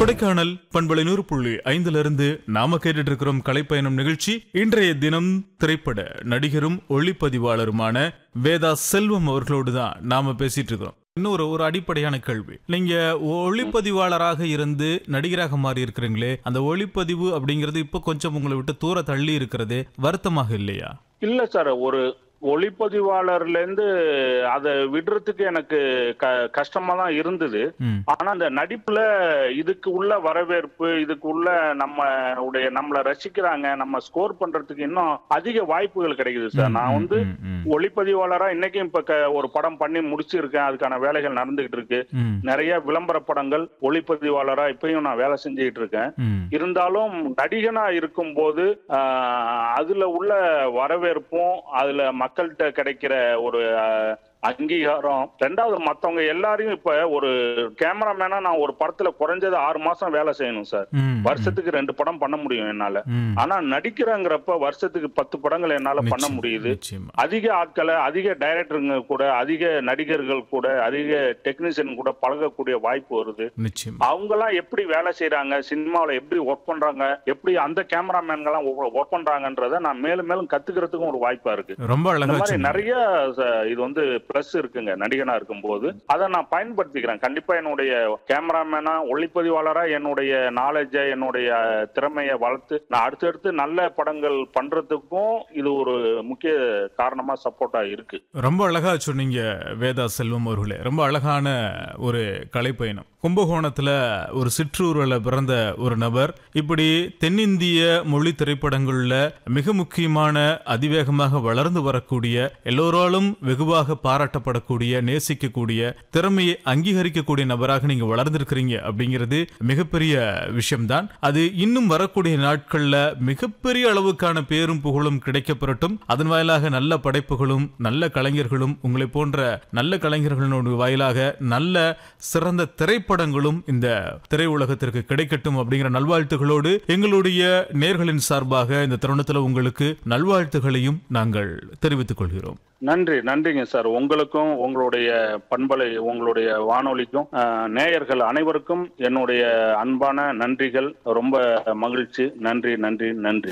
கொடைக்கானல் பண்பலை நூறு புள்ளி ஐந்துல இருந்து நாம கேட்டுட்டு இருக்கிறோம் கலைப்பயணம் நிகழ்ச்சி இன்றைய தினம் திரைப்பட நடிகரும் ஒளிப்பதிவாளருமான வேதா செல்வம் அவர்களோடு தான் நாம பேசிட்டு இருக்கோம் இன்னொரு ஒரு அடிப்படையான கேள்வி நீங்க ஒளிப்பதிவாளராக இருந்து நடிகராக மாறி இருக்கிறீங்களே அந்த ஒளிப்பதிவு அப்படிங்கிறது இப்போ கொஞ்சம் உங்களை விட்டு தூர தள்ளி இருக்கிறது வருத்தமாக இல்லையா இல்ல சார் ஒரு ஒளிப்பதிவாளர்ல இருந்து அதை விடுறதுக்கு எனக்கு க கஷ்டமா தான் இருந்தது ம் ஆனா அந்த நடிப்புல இதுக்கு உள்ள வரவேற்பு இதுக்கு உள்ள நம்ம உடைய நம்மள ரசிக்கிறாங்க நம்ம ஸ்கோர் பண்றதுக்கு இன்னும் அதிக வாய்ப்புகள் கிடைக்குது சார் நான் வந்து ம், ம், ஒளிப்பதிவாளரா இன்னைக்கும் இப்ப க- ஒரு படம் பண்ணி முடிச்சிருக்கேன் அதுக்கான வேலைகள் நடந்துகிட்டு இருக்கு ம், நிறைய விளம்பர படங்கள் ஒளிப்பதிவாளரா இப்பயும் நான் வேலை செஞ்சுக்கிட்டு இருக்கேன் ம், இருந்தாலும் நடிகனா இருக்கும்போது ஆஹ், அதுல உள்ள வரவேற்பும் அதுல மக்கள்கிட்ட கிடைக்கிற ஒரு ஆஹ், அங்கீகாரம் ரெண்டாவது மத்தவங்க எல்லாரையும் இப்ப ஒரு கேமராமேனா நான் ஒரு படத்துல குறைஞ்சது ஆறு மாசம் வேலை செய்யணும் சார் ம், வருஷத்துக்கு ரெண்டு படம் பண்ண முடியும் என்னால ம். ஆனா நடிக்கிறங்கிறப்ப வருஷத்துக்கு பத்து படங்கள் என்னால பண்ண நிச்சயம், முடியுது நிச்சயமா அதிக ஆட்களை அதிக டைரக்டருங்க கூட அதிக நடிகர்கள் கூட அதிக டெக்னீஷியன் கூட பழகக்கூடிய வாய்ப்பு வருது நிச்சயம் அவங்கெல்லாம் எப்படி வேலை செய்யறாங்க சினிமாவில் எப்படி ஒர்க் பண்றாங்க எப்படி அந்த கேமராமேன்கெல்லாம் ஒர்க் பண்றாங்கன்றத நான் மேலும் மேலும் கத்துக்கிறதுக்கும் ஒரு வாய்ப்பா இருக்கு ரொம்ப இந்த அழகா மாதிரி சொன்னீங்க. நிறைய ச- இது வந்து பிளஸ் இருக்குங்க நடிகனா இருக்கும்போது அதை நான் பயன்படுத்திக்கிறேன் கண்டிப்பா என்னுடைய கேமராமேனா ஒளிப்பதிவாளரா என்னுடைய நாலேஜை என்னுடைய திறமையை வளர்த்து நான் அடுத்தடுத்து நல்ல படங்கள் பண்றதுக்கும் இது ஒரு முக்கிய காரணமா சப்போர்ட்டா இருக்கு ரொம்ப அழகா சொன்னீங்க வேதா செல்வம் அவர்களே ரொம்ப அழகான ஒரு கலைப்பயணம் கும்பகோணத்துல ஒரு சிற்றூரில் பிறந்த ஒரு நபர் இப்படி தென்னிந்திய மொழி திரைப்படங்கள்ல மிக முக்கியமான அதிவேகமாக வளர்ந்து வரக்கூடிய எல்லோராலும் வெகுவாக பாராட்டப்படக்கூடிய நேசிக்கக்கூடிய திறமையை அங்கீகரிக்கக்கூடிய நபராக நீங்க வளர்ந்திருக்கிறீங்க அப்படிங்கிறது மிகப்பெரிய விஷயம்தான் அது இன்னும் வரக்கூடிய நாட்கள்ல மிகப்பெரிய அளவுக்கான பேரும் புகழும் கிடைக்கப்பெறட்டும் அதன் வாயிலாக நல்ல படைப்புகளும் நல்ல கலைஞர்களும் உங்களை போன்ற நல்ல கலைஞர்களோட வாயிலாக நல்ல சிறந்த திரைப்படங்களும் இந்த திரையுலகத்திற்கு கிடைக்கட்டும் அப்படிங்கிற நல்வாழ்த்துகளோடு எங்களுடைய நேர்களின் சார்பாக இந்த தருணத்துல உங்களுக்கு நல்வாழ்த்துகளையும் நாங்கள் தெரிவித்துக் கொள்கிறோம் நன்றி நன்றிங்க சார் உங்களுக்கும் உங்களுடைய பண்பலை உங்களுடைய வானொலிக்கும் அஹ், நேயர்கள் அனைவருக்கும் என்னுடைய அன்பான நன்றிகள் ரொம்ப மகிழ்ச்சி நன்றி நன்றி நன்றி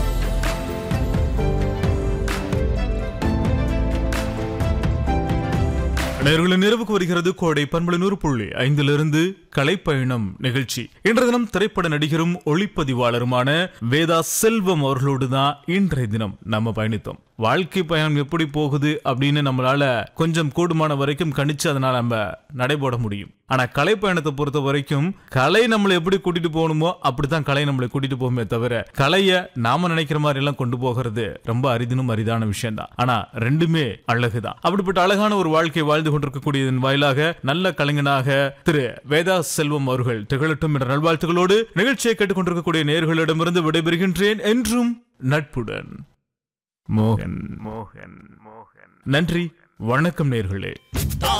நேர்களின் நிறைவுக்கு வருகிறது கோடை பண்பலை நூறு புள்ளி ஐந்திலிருந்து கலைப்பயணம் நிகழ்ச்சி இன்றைய தினம் திரைப்பட நடிகரும் ஒளிப்பதிவாளருமான வேதா செல்வம் அவர்களோடு தான் இன்றைய தினம் நம்ம பயணித்தோம் வாழ்க்கை பயணம் எப்படி போகுது அப்படின்னு நம்மளால கொஞ்சம் கூடுமான வரைக்கும் கணிச்சு அதனால நம்ம நடைபோட முடியும் ஆனா கலை பயணத்தை பொறுத்த வரைக்கும் கலை நம்மளை எப்படி கூட்டிட்டு போகணுமோ அப்படித்தான் கலை நம்மளை கூட்டிட்டு போகுமே தவிர கலைய நாம நினைக்கிற மாதிரி எல்லாம் கொண்டு போகிறது ரொம்ப அரிதினும் அரிதான விஷயம் தான் ஆனா ரெண்டுமே அழகுதான் அப்படிப்பட்ட அழகான ஒரு வாழ்க்கை வாழ்ந்து கொண்டிருக்கக்கூடியதன் வாயிலாக நல்ல கலைஞனாக திரு வேதா செல்வம் அவர்கள் திகழட்டும் என்ற நல்வாழ்த்துகளோடு நிகழ்ச்சியை கேட்டுக்கொண்டிருக்கக்கூடிய நேர்களிடமிருந்து விடைபெறுகின்றேன் என்றும் நட்புடன் மோகன் மோகன் மோகன் நன்றி வணக்கம் நேர்களே